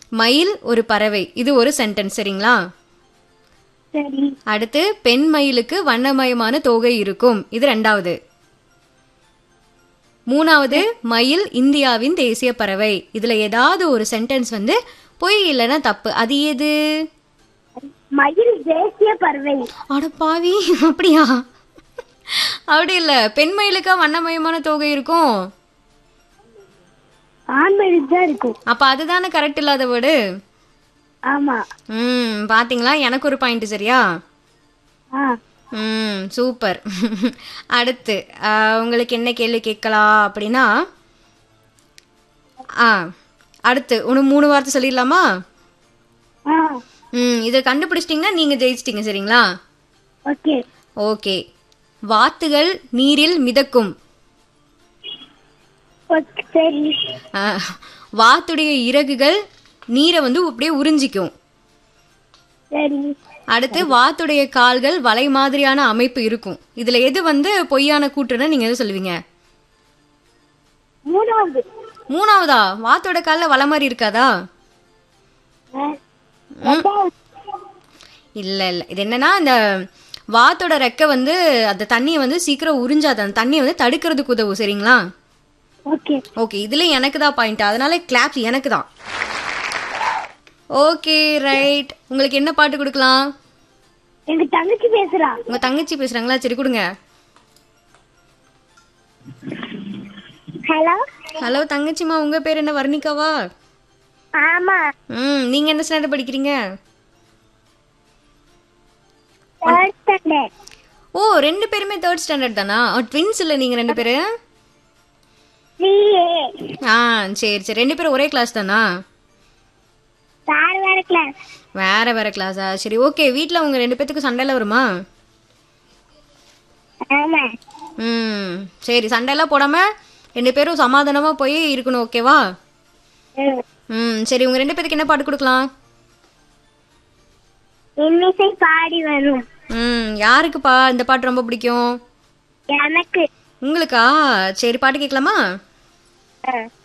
மயில் ஒரு பறவை இது ஒரு சென்டென்ஸ் சரிங்களா சரி அடுத்து பெண் மயிலுக்கு வண்ணமயமான தோகை இருக்கும் இது ரெண்டாவது மூணாவது மயில் இந்தியாவின் தேசிய பறவை இதுல ஏதாவது ஒரு சென்டென்ஸ் வந்து பொய் இல்லைன்னா தப்பு அது எது மயில் தேசிய பறவை அட பாவி அப்படியா அப்படி இல்ல பெண் மயிலுக்கா வண்ணமயமான தோகை இருக்கும் ஆண் மயில் தான் இருக்கும் அப்ப அதுதானே கரெக்ட் இல்லாத வேர்டு ஆமா ம் பாத்தீங்களா எனக்கு ஒரு பாயிண்ட் சரியா ஆ ம் சூப்பர் அடுத்து ஆ, உங்களுக்கு என்ன கேள்வி கேட்கலாம் அப்படின்னா ஆ அடுத்து ஒன்று மூணு வார்த்தை சொல்லிடலாமா ஆ ம் இதை கண்டுபிடிச்சிட்டிங்கன்னா நீங்கள் ஜெயிச்சிட்டிங்க சரிங்களா ஓகே ஓகே வாத்துகள் நீரில் மிதக்கும் ஓகே சரி ஆ, வாத்துடைய இறகுகள் நீரை வந்து அப்படியே உறிஞ்சிக்கும் சரி அடுத்து வாத்துடைய கால்கள் வலை மாதிரியான அமைப்பு இருக்கும் இதுல எது வந்து பொய்யான கூற்றுன்னு நீங்க எது சொல்லுவீங்க மூணாவது மூணாவதா வாத்தோட கால்ல வலை மாதிரி இருக்காதா ஆ. ரெண்டாவது. இல்ல இல்ல இது என்னன்னா இந்த வாத்தோட ரெக்கை வந்து அந்த தண்ணியை வந்து சீக்கிரம் உறிஞ்சாது அந்த தண்ணியை வந்து தடுக்கிறதுக்கு உதவும் சரிங்களா ஓகே ஓகே இதுல எனக்கு தான் பாயிண்ட் அதனால கிளாப்ஸ் எனக்கு தான் ஓகே ரைட் உங்களுக்கு என்ன பாட்டு கொடுக்கலாம் எங்க தங்கச்சி பேசுறா உங்க தங்கச்சி பேசுறாங்களா சரி கொடுங்க ஹலோ ஹலோ தங்கச்சிமா உங்க பேர் என்ன வர்ணிகாவா ஆமா ம் நீங்க என்ன ஸ்டாண்டர்ட் படிக்கிறீங்க தேர்ட் ஸ்டாண்டர்ட் ஓ ரெண்டு பேருமே தேர்ட் ஸ்டாண்டர்ட் தானா ட்வின்ஸ் இல்ல நீங்க ரெண்டு பேரு த்ரீ ஏ ஆ சரி சரி ரெண்டு பேரும் ஒரே கிளாஸ் தானா வேற வேற கிளாஸ் வேற வேற கிளாஸா சரி ஓகே வீட்ல உங்க ரெண்டு பேத்துக்கு சண்டைலாம் வருமா ஆமா ம் சரி சண்டைலாம் போடாம ரெண்டு பேரும் சமாதானமா போய் இருக்கணும் ஓகேவா ம். ம் சரி உங்க ரெண்டு பேத்துக்கு என்ன பாட்டு கொடுக்கலாம் இன்னிசை பாடி வரும் ம் யாருக்குப்பா இந்த பாட்டு ரொம்ப பிடிக்கும் எனக்கு உங்களுக்கா சரி பாட்டு கேட்கலாமா ஆ.